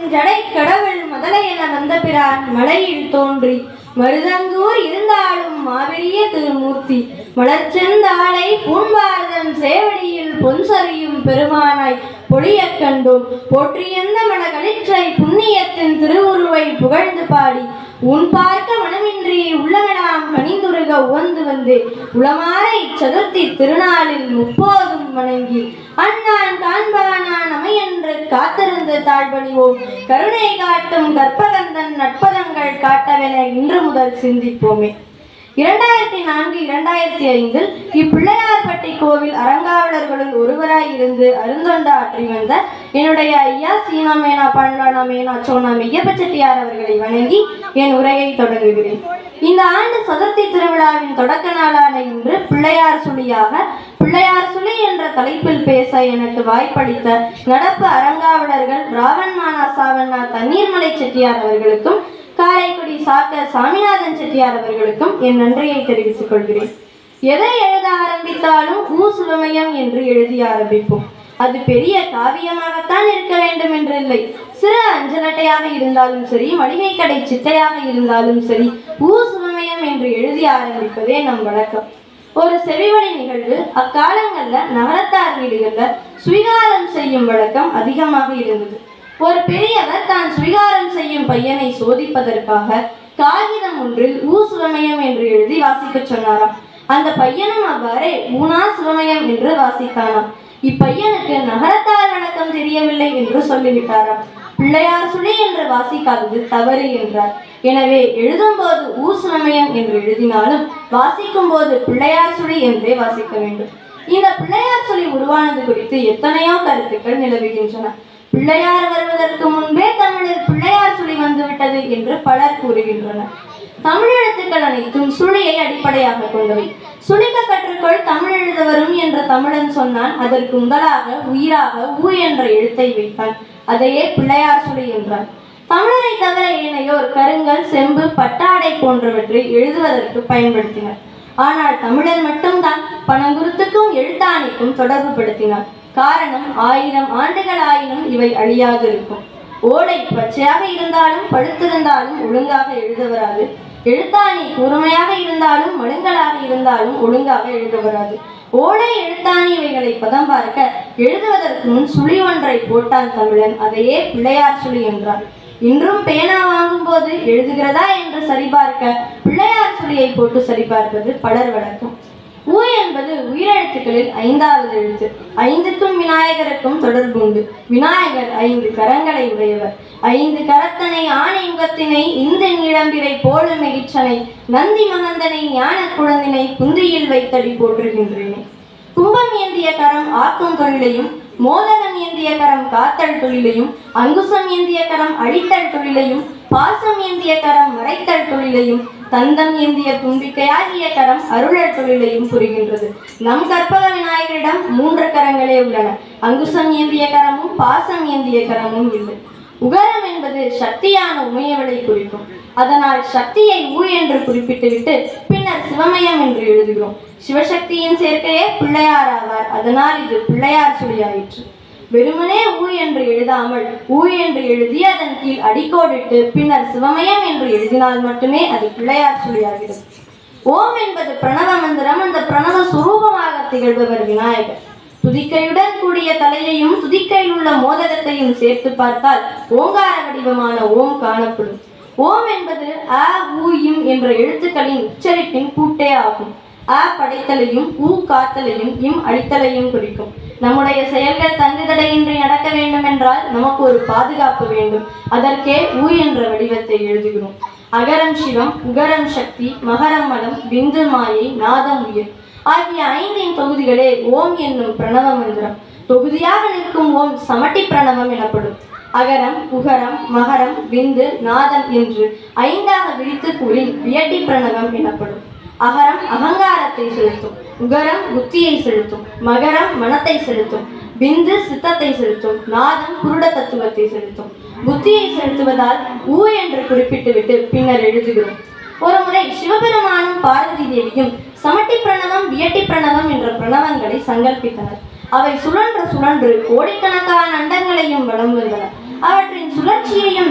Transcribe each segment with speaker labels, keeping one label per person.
Speaker 1: ஜடை கடவுள் முதலை என வந்த பிறான் மலையில் தோன்றி மருதங்கூர் இருந்தாலும் மாபெரிய திருமூர்த்தி மலர்ச்செந்தாளை பூம்பாரதன் சேவடியில் பொன்சரியும் பெருமானாய் பொழியக் கண்டோம் போற்றியந்த மனகளிற்றை புண்ணியத்தின் திருவுருவை புகழ்ந்து பாடி உன் பார்க்க மனமின்றி உள்ளமெல்லாம் கனிந்துருக உவந்து வந்து உளமாற இச்சதுர்த்தி திருநாளில் முப்போதும் வணங்கி அண்ணான் காண்பானான் அமையென்று காத்திருந்து தாழ்வணிவோம் கருணை காட்டும் கற்பகந்தன் நட்பதங்கள் காட்டவென இன்று முதல் சிந்திப்போமே இரண்டாயிரத்தி நான்கு இரண்டாயிரத்தி ஐந்தில் இப்பிள்ளையார்பட்டி கோவில் அறங்காவலர்களுள் ஒருவராய் இருந்து அருந்தொண்ட ஆற்றி வந்த என்னுடைய ஐயா சீனா மேனா பண்டானா மேனா சோனா மெய்யப்ப செட்டியார் அவர்களை வணங்கி என் உரையை தொடங்குகிறேன் இந்த ஆண்டு சதுர்த்தி திருவிழாவின் தொடக்க நாளான இன்று பிள்ளையார் சுழியாக பிள்ளையார் சுழி என்ற தலைப்பில் பேச எனக்கு வாய்ப்பளித்த நடப்பு அறங்காவலர்கள் ராவன் மானா சாவண்ணா தண்ணீர்மலை செட்டியார் அவர்களுக்கும் காரைக்குடி சாக்க சாமிநாதன் செட்டியார் அவர்களுக்கும் என் நன்றியை தெரிவித்துக் கொள்கிறேன் எதை எழுத ஆரம்பித்தாலும் ஊ சுவமயம் என்று எழுதி ஆரம்பிப்போம் அது பெரிய காவியமாகத்தான் இருக்க வேண்டும் என்றில்லை சிறு அஞ்சலட்டையாக இருந்தாலும் சரி மளிகை கடை சிட்டையாக இருந்தாலும் சரி ஊ சுவமயம் என்று எழுதி ஆரம்பிப்பதே நம் வழக்கம் ஒரு செவிவழி நிகழ்வு அக்காலங்கள்ல நகரத்தார் வீடுகள்ல சுவீகாரம் செய்யும் வழக்கம் அதிகமாக இருந்தது ஒரு பெரியவர் தான் சுவீகாரம் செய்யும் பையனை சோதிப்பதற்காக காகிதம் ஒன்றில் ஊ சுவமயம் என்று எழுதி வாசிக்கச் சொன்னாராம் அந்த பையனும் அவ்வாறே ஊனா சுவமயம் என்று வாசித்தானாம் இப்பையனுக்கு நகரத்தார் வழக்கம் தெரியவில்லை என்று சொல்லிவிட்டாராம் பிள்ளையார் சுழி என்று வாசிக்காதது தவறு என்றார் எனவே எழுதும்போது ஊ சுவமயம் என்று எழுதினாலும் வாசிக்கும் போது பிள்ளையார் சுழி என்றே வாசிக்க வேண்டும் இந்த பிள்ளையார் சொல்லி உருவானது குறித்து எத்தனையோ கருத்துக்கள் நிலவுகின்றன பிள்ளையார் வருவதற்கு முன்பே தமிழில் பிள்ளையார் சுழி வந்துவிட்டது என்று பலர் கூறுகின்றனர் தமிழ் எழுத்துக்கள் அனைத்தும் சுழியை அடிப்படையாக கொண்டவை சுழிக்க கற்றுக்கொள் தமிழ் எழுத வரும் என்ற தமிழன் சொன்னான் அதற்கு முதலாக உயிராக ஊ என்ற எழுத்தை வைத்தான் அதையே பிள்ளையார் சுழி என்றான் தமிழரை தவிர ஏனையோர் கருங்கல் செம்பு பட்டாடை போன்றவற்றை எழுதுவதற்கு பயன்படுத்தினர் ஆனால் தமிழர் மட்டும்தான் பணங்குருத்துக்கும் எழுத்தாணிக்கும் தொடர்பு படுத்தினார் காரணம் ஆயிரம் ஆண்டுகள் ஆயினும் இவை அழியாது இருக்கும் ஓடை பச்சையாக இருந்தாலும் படுத்திருந்தாலும் ஒழுங்காக எழுத வராது எழுத்தாணி கூர்மையாக இருந்தாலும் மழுங்கலாக இருந்தாலும் ஒழுங்காக எழுத வராது ஓடை எழுத்தாணி இவைகளை பதம் பார்க்க எழுதுவதற்கு முன் சுழி ஒன்றை போட்டான் தமிழன் அதையே பிள்ளையார் சுழி என்றான் இன்றும் பேனா வாங்கும்போது எழுதுகிறதா என்று சரிபார்க்க பிள்ளையார் சுழியை போட்டு சரிபார்ப்பது பலர் வழக்கம் ஊ என்பது உயிரெழுத்துக்களில் ஐந்தாவது எழுத்து ஐந்துக்கும் விநாயகருக்கும் தொடர்பு உண்டு விநாயகர் ஐந்து கரங்களை உடையவர் ஐந்து கரத்தனை ஆணை முகத்தினை இந்த நீளம்பிரை போல மெகிற்றனை நந்தி மகந்தனை ஞான குழந்தினை குந்தியில் வைத்தடி போற்றுகின்றேனே கும்பம் ஏந்திய கரம் ஆக்கும் தொழிலையும் மோதகம் ஏந்திய கரம் காத்தல் தொழிலையும் அங்குசம் ஏந்திய கரம் அழித்தல் தொழிலையும் பாசம் ஏந்திய கரம் மறைத்தல் தொழிலையும் தந்தம் ஏந்திய தும்பிக்கையாகிய கரம் அருளல் தொழிலையும் புரிகின்றது நம் கற்பக விநாயகரிடம் மூன்று கரங்களே உள்ளன அங்குசம் ஏந்திய கரமும் பாசம் ஏந்திய கரமும் இல்லை உகரம் என்பது சக்தியான உமையவளை குறிக்கும் அதனால் சக்தியை ஊ என்று குறிப்பிட்டுவிட்டு பின்னர் சிவமயம் என்று எழுதுகிறோம் சிவசக்தியின் சேர்க்கையே பிள்ளையார் ஆவார் அதனால் இது பிள்ளையார் சுழியாயிற்று வெறுமனே ஊ என்று எழுதாமல் ஊ என்று எழுதி அதன் கீழ் அடிக்கோடிட்டு பின்னர் சிவமயம் என்று எழுதினால் மட்டுமே அது பிள்ளையார் சுழியாகிறது ஓம் என்பது பிரணவ மந்திரம் அந்த பிரணவ சுரூபமாக திகழ்பவர் விநாயகர் துதிக்கையுடன் கூடிய தலையையும் துதிக்கையில் உள்ள மோதகத்தையும் சேர்த்து பார்த்தால் ஓங்கார வடிவமான ஓம் காணப்படும் ஓம் என்பது அ ஊ இம் என்ற எழுத்துக்களின் உச்சரிப்பின் கூட்டே ஆகும் அ படைத்தலையும் ஊ காத்தலையும் இம் அழித்தலையும் குறிக்கும் நம்முடைய செயல்கள் தங்குதடையின்றி நடக்க வேண்டும் என்றால் நமக்கு ஒரு பாதுகாப்பு வேண்டும் அதற்கே ஊ என்ற வடிவத்தை எழுதுகிறோம் அகரம் சிவம் உகரம் சக்தி மகரம் மலம் விந்து மாயை நாதம் உயிர் ஆகிய ஐந்தின் தொகுதிகளே ஓம் என்னும் பிரணவ மந்திரம் தொகுதியாக நிற்கும் ஓம் சமட்டி பிரணவம் எனப்படும் அகரம் உகரம் மகரம் விந்து நாதம் என்று ஐந்தாக விரித்து கூறி வியட்டி பிரணவம் எனப்படும் அகரம் அகங்காரத்தை செலுத்தும் உகரம் புத்தியை செலுத்தும் மகரம் மனத்தை செலுத்தும் பிந்து சித்தத்தை செலுத்தும் நாதம் குருட தத்துவத்தை செலுத்தும் புத்தியை செலுத்துவதால் ஊ என்று குறிப்பிட்டுவிட்டு பின்னர் எழுதுகிறோம் ஒரு முறை சிவபெருமானும் பார்வதி தேவியும் சமட்டி பிரணவம் வியட்டி பிரணவம் என்ற பிரணவங்களை சங்கல்பித்தனர் அவை சுழன்று சுழன்று கோடிக்கணக்கான அண்டங்களையும் வலம் வந்தன அவற்றின் சுழற்சியை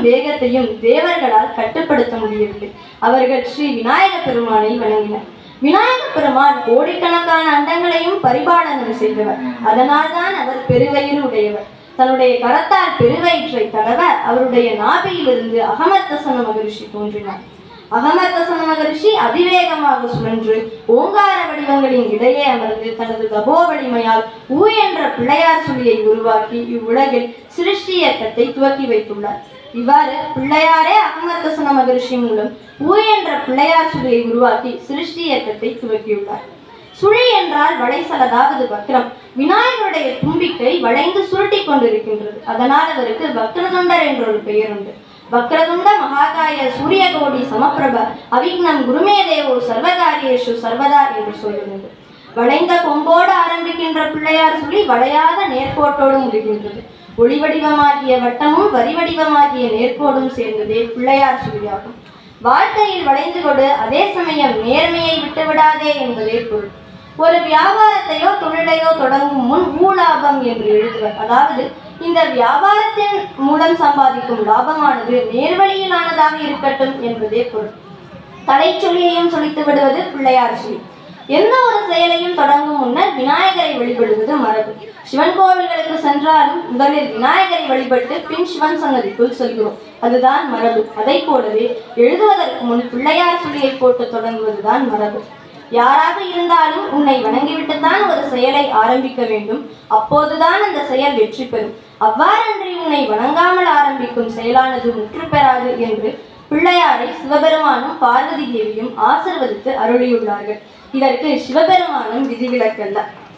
Speaker 1: வேகத்தையும் தேவர்களால் கட்டுப்படுத்த முடியவில்லை அவர்கள் ஸ்ரீ விநாயக பெருமானை வணங்கினர் விநாயக பெருமான் கோடிக்கணக்கான அண்டங்களையும் பரிபாலனம் செய்தவர் அதனால்தான் அவர் பெருவயிறு உடையவர் தன்னுடைய கரத்தால் பெருவயிற்றை தடவ அவருடைய நாபியிலிருந்து அகமர்த்தசன மகரிஷி தோன்றினார் அகமர்த்தசன மகரிஷி அதிவேகமாக சுழன்று ஓங்கார வடிவங்களின் இடையே அமர்ந்து தனது தபோ வலிமையால் ஊ என்ற பிள்ளையார் சுழியை உருவாக்கி இவ்வுலகில் சிருஷ்டி இயக்கத்தை துவக்கி வைத்துள்ளார் இவ்வாறு பிள்ளையாரே அகமர்த்தசன மகரிஷி மூலம் ஊ என்ற பிள்ளையார் சுழியை உருவாக்கி சிருஷ்டி இயக்கத்தை துவக்கியுள்ளார் சுழி என்றால் வளைசலதாவது வக்ரம் விநாயகருடைய தும்பிக்கை வளைந்து சுருட்டி கொண்டிருக்கின்றது அதனால் அவருக்கு வக்ரதுண்டர் என்ற ஒரு பெயர் உண்டு வக்ரதுண்ட மகாகாய சூரியகோடி சமப்பிரப அவிக்னம் குருமே தேவோ சர்வகாரியேஷு சர்வதா என்று சொல்லுகிறது வளைந்த கொம்போடு ஆரம்பிக்கின்ற பிள்ளையார் சுழி வளையாத நேர்கோட்டோடு முடிகின்றது ஒளி வடிவமாகிய வட்டமும் வரி வடிவமாகிய நேர்கோடும் சேர்ந்ததே பிள்ளையார் சுழியாகும் வாழ்க்கையில் வளைந்து கொடு அதே சமயம் நேர்மையை விட்டுவிடாதே என்பதே பொருள் ஒரு வியாபாரத்தையோ தொழிலையோ தொடங்கும் முன் ஊலாபம் என்று எழுதுவர் அதாவது இந்த வியாபாரத்தின் மூலம் சம்பாதிக்கும் லாபமானது நேர்வழியிலானதாக இருக்கட்டும் என்பதே பொருள் தலைச்சொல்லியையும் சொலித்து விடுவது பிள்ளையார் சொல்லி எந்த ஒரு செயலையும் தொடங்கும் முன்னர் விநாயகரை வழிபடுவது மரபு சிவன் கோவில்களுக்கு சென்றாலும் முதலில் விநாயகரை வழிபட்டு பின் சிவன் சன்னதிக்குள் செல்கிறோம் அதுதான் மரபு அதை போலவே எழுதுவதற்கு முன் பிள்ளையார் சொல்லியை போட்டு தொடங்குவதுதான் மரபு யாராக இருந்தாலும் உன்னை வணங்கிவிட்டுத்தான் ஒரு செயலை ஆரம்பிக்க வேண்டும் அப்போதுதான் அந்த செயல் வெற்றி பெறும் அவ்வாறன்றி உன்னை வணங்காமல் ஆரம்பிக்கும் செயலானது முற்று பெறாது என்று பிள்ளையாரை சிவபெருமானும் பார்வதி தேவியும் ஆசிர்வதித்து அருளியுள்ளார்கள் இதற்கு சிவபெருமானும் விதிவிலக்கல்ல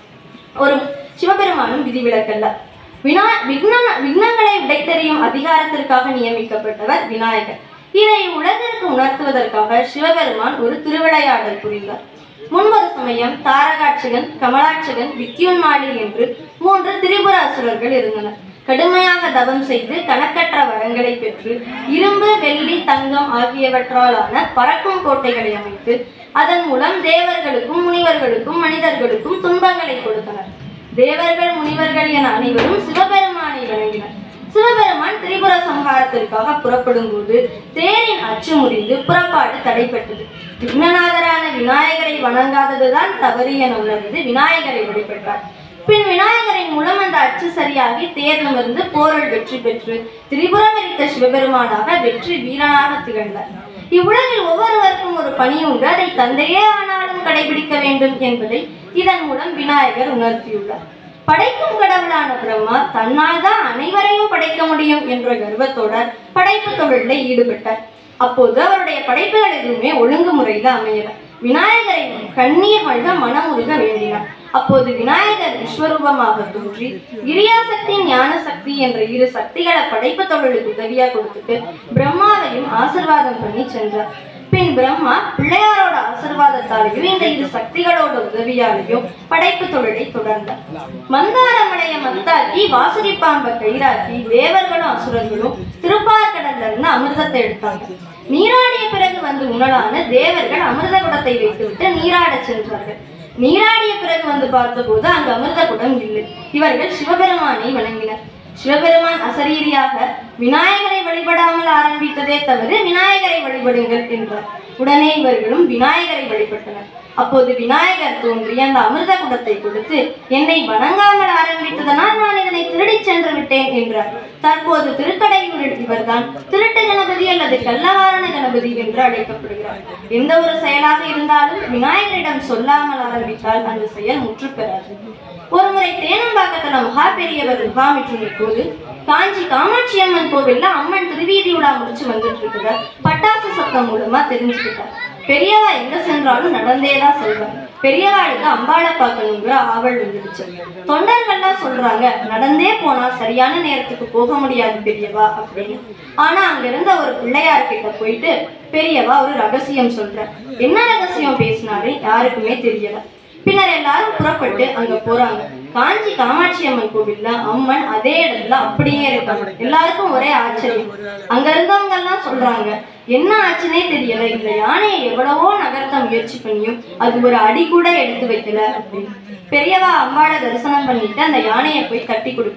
Speaker 1: ஒரு சிவபெருமானும் விதிவிலக்கல்ல வினா விக்னம் விக்னங்களை உடைத்தெறியும் அதிகாரத்திற்காக நியமிக்கப்பட்டவர் விநாயகர் இதை உலகிற்கு உணர்த்துவதற்காக சிவபெருமான் ஒரு திருவிளையாடல் புரிந்தார் முன்பொரு சமயம் தாரகாட்சகன் கமலாட்சகன் வித்யுன்மாலி என்று மூன்று திரிபுராசுரர்கள் இருந்தனர் கடுமையாக தவம் செய்து கணக்கற்ற வரங்களை பெற்று இரும்பு வெள்ளி தங்கம் ஆகியவற்றாலான பறக்கும் கோட்டைகளை அமைத்து அதன் மூலம் தேவர்களுக்கும் முனிவர்களுக்கும் மனிதர்களுக்கும் துன்பங்களை கொடுத்தனர் தேவர்கள் முனிவர்கள் என அனைவரும் சிவபெருமானை வணங்கினர் சிவபெருமான் திரிபுர சம்ஹாரத்திற்காக புறப்படும் போது தேரின் அச்சு முறிந்து புறப்பாடு தடைப்பட்டது விக்னநாதரான விநாயகரை வணங்காததுதான் தவறு என உணர்ந்து விநாயகரை வழிபட்டார் பின் விநாயகரின் மூலம் அந்த அச்சு சரியாகி தேர் நிமிர்ந்து போரில் வெற்றி பெற்று திரிபுரம் எரித்த சிவபெருமானாக வெற்றி வீரனாக திகழ்ந்தார் இவ்வுலகில் ஒவ்வொருவருக்கும் ஒரு பணி உண்டு அதை தந்தையே ஆனாலும் கடைபிடிக்க வேண்டும் என்பதை இதன் மூலம் விநாயகர் உணர்த்தியுள்ளார் படைக்கும் கடவுளான பிரம்மா தன்னால் தான் அனைவரையும் படைக்க முடியும் என்ற கர்வத்தோட படைப்பு தொழிலில் ஈடுபட்டார் அப்போது அவருடைய படைப்புகள் எதுவுமே ஒழுங்கு முறையில் அமையல விநாயகரை கண்ணீர் மல்க மனமுருக வேண்டினார் அப்போது விநாயகர் விஸ்வரூபமாக தோன்றி கிரியாசக்தி ஞான சக்தி என்ற இரு சக்திகளை படைப்பு தொழிலுக்கு உதவியா கொடுத்துட்டு பிரம்மாவையும் ஆசிர்வாதம் பண்ணி சென்றார் பின் பிரம்மா பிள்ளையாரோட ஆசிர்வாதத்தாலேயும் இந்த இரு சக்திகளோட உதவியாலேயும் படைப்பு தொழிலை தொடர்ந்தார் மந்தாரமலைய மத்தாக்கி வாசுகி பாம்பை கயிறாக்கி தேவர்களும் அசுரர்களும் திருப்பார்கடல்ல இருந்து அமிர்தத்தை எடுத்தாங்க நீராடிய பிறகு வந்து உணலான தேவர்கள் அமிர்த குடத்தை வைத்துவிட்டு நீராடச் சென்றார்கள் நீராடிய பிறகு வந்து பார்த்தபோது அங்கு அமிர்த குடம் இல்லை இவர்கள் சிவபெருமானை வணங்கினர் சிவபெருமான் அசரீரியாக விநாயகரை வழிபடாமல் ஆரம்பித்ததே தவிர விநாயகரை வழிபடுங்கள் என்றார் உடனே இவர்களும் விநாயகரை வழிபட்டனர் அப்போது விநாயகர் தோன்றி அந்த அமிர்த குடத்தை கொடுத்து என்னை வணங்காமல் ஆரம்பித்ததனால் நான் இதனை திருடிச் சென்று விட்டேன் என்றார் தற்போது திருக்கடையூரில் இவர்தான் திருட்டு கணபதி அல்லது கள்ளவாரண கணபதி என்று அழைக்கப்படுகிறார் எந்த ஒரு செயலாக இருந்தாலும் விநாயகரிடம் சொல்லாமல் ஆரம்பித்தால் அந்த செயல் முற்று பெறாது ஒருமுறை தேனம்பாக்கத்துல மகா பெரியவர் முகாமிட்டு போது காஞ்சி காமாட்சி அம்மன் கோவில்ல அம்மன் திருவீதி விழா முடிச்சு வந்துட்டு இருக்கிறார் பட்டாசு சத்தம் மூலமா தெரிஞ்சுக்கிட்டார் பெரியவா எங்க சென்றாலும் நடந்தே தான் செல்வார் பெரியவாளுக்கு அம்பாளை பார்க்கணுங்கிற ஆவல் வந்துடுச்சு தொண்டர்கள்லாம் சொல்றாங்க நடந்தே போனா சரியான நேரத்துக்கு போக முடியாது பெரியவா அப்படின்னு ஆனா அங்க இருந்த ஒரு பிள்ளையார் கிட்ட போயிட்டு பெரியவா ஒரு ரகசியம் சொல்ற என்ன ரகசியம் பேசினாரு யாருக்குமே தெரியல பின்னர் எல்லாரும் புறப்பட்டு அங்க போறாங்க காஞ்சி காமாட்சி அம்மன் கோவில்ல அம்மன் அதே இடத்துல அப்படியே இருக்காங்க எல்லாருக்கும் ஒரே ஆச்சரியம் அங்க இருந்தவங்க எல்லாம் சொல்றாங்க என்ன ஆச்சுன்னே தெரியல இந்த யானையை எவ்வளவோ நகர்த்த முயற்சி பண்ணியும் அது ஒரு அடி கூட எடுத்து வைக்கல அப்படின்னு பெரியவா அம்பாளை தரிசனம் பண்ணிட்டு அந்த யானையை போய் கட்டி கொடுக்குறார்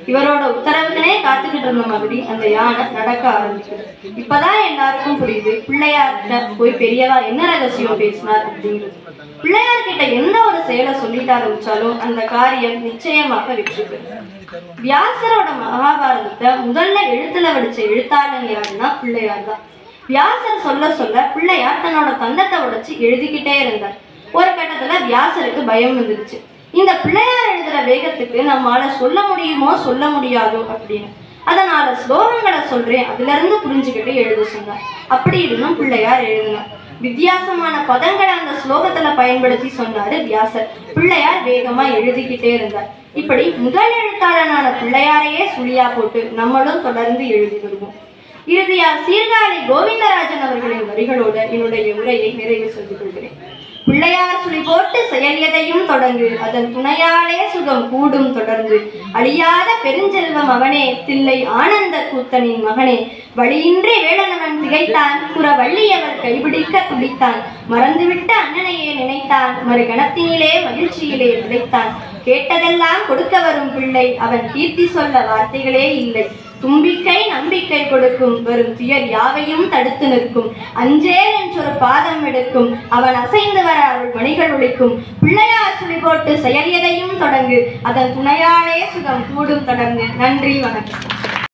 Speaker 1: இவரோட உத்தரவுக்குனே காத்துக்கிட்டு இருந்த மாதிரி அந்த யானை நடக்க ஆரம்பிக்குது இப்பதான் எல்லாருக்கும் புரியுது பிள்ளையார்கிட்ட போய் பெரியவா என்ன ரகசியம் பேசினார் அப்படிங்கிறது பிள்ளையார் கிட்ட என்ன ஒரு செயலை சொல்லிட்டு ஆரம்பிச்சாலும் அந்த காரியம் நிச்சயமாக வெற்றி பெறும் வியாசரோட மகாபாரதத்தை முதல்ல எழுத்துல வடிச்ச எழுத்தாளன் யாருன்னா பிள்ளையார் தான் வியாசர் சொல்ல சொல்ல பிள்ளையார் தன்னோட தந்தத்தை உடைச்சு எழுதிக்கிட்டே இருந்தார் ஒரு கட்டத்துல வியாசருக்கு பயம் வந்துருச்சு இந்த பிள்ளையார் எழுதுற வேகத்துக்கு நம்மால சொல்ல முடியுமோ சொல்ல முடியாதோ அப்படின்னு அதனால ஸ்லோகங்களை சொல்றேன் அதுல இருந்து புரிஞ்சுக்கிட்டு எழுத சொன்னார் அப்படி இருந்தும் பிள்ளையார் எழுதினார் வித்தியாசமான பதங்களை அந்த ஸ்லோகத்துல பயன்படுத்தி சொன்னாரு வியாசர் பிள்ளையார் வேகமா எழுதிக்கிட்டே இருந்தார் இப்படி முதல் எழுத்தாளனான பிள்ளையாரையே சுழியா போட்டு நம்மளும் தொடர்ந்து எழுதி வருவோம் இறுதியா சீர்காழி கோவிந்தராஜன் அவர்களின் வரிகளோட என்னுடைய உரையை நிறைவு செய்து கொள்கிறேன் பிள்ளையார் சுழி போட்டு செயல் எதையும் தொடங்கு அதன் துணையாலே சுகம் கூடும் தொடர்ந்து அழியாத பெருஞ்செல்வம் அவனே தில்லை ஆனந்த கூத்தனின் மகனே வழியின்றி வேடனவன் திகைத்தான் புற வள்ளியவர் கைபிடிக்க துடித்தான் மறந்துவிட்ட அண்ணனையே நினைத்தான் மறு கணத்தினிலே மகிழ்ச்சியிலே திளைத்தான் கேட்டதெல்லாம் கொடுக்க வரும் பிள்ளை அவன் கீர்த்தி சொல்ல வார்த்தைகளே இல்லை தும்பிக்கை நம்பிக்கை கொடுக்கும் வரும் துயர் யாவையும் தடுத்து நிற்கும் அஞ்சேல் என்றொரு பாதம் எடுக்கும் அவன் அசைந்து வர அவள் மணிகள் ஒழிக்கும் பிள்ளையார் சுழி போட்டு செயல் எதையும் தொடங்கு அதன் துணையாலே சுகம் கூடும் தொடர்ந்து நன்றி வணக்கம்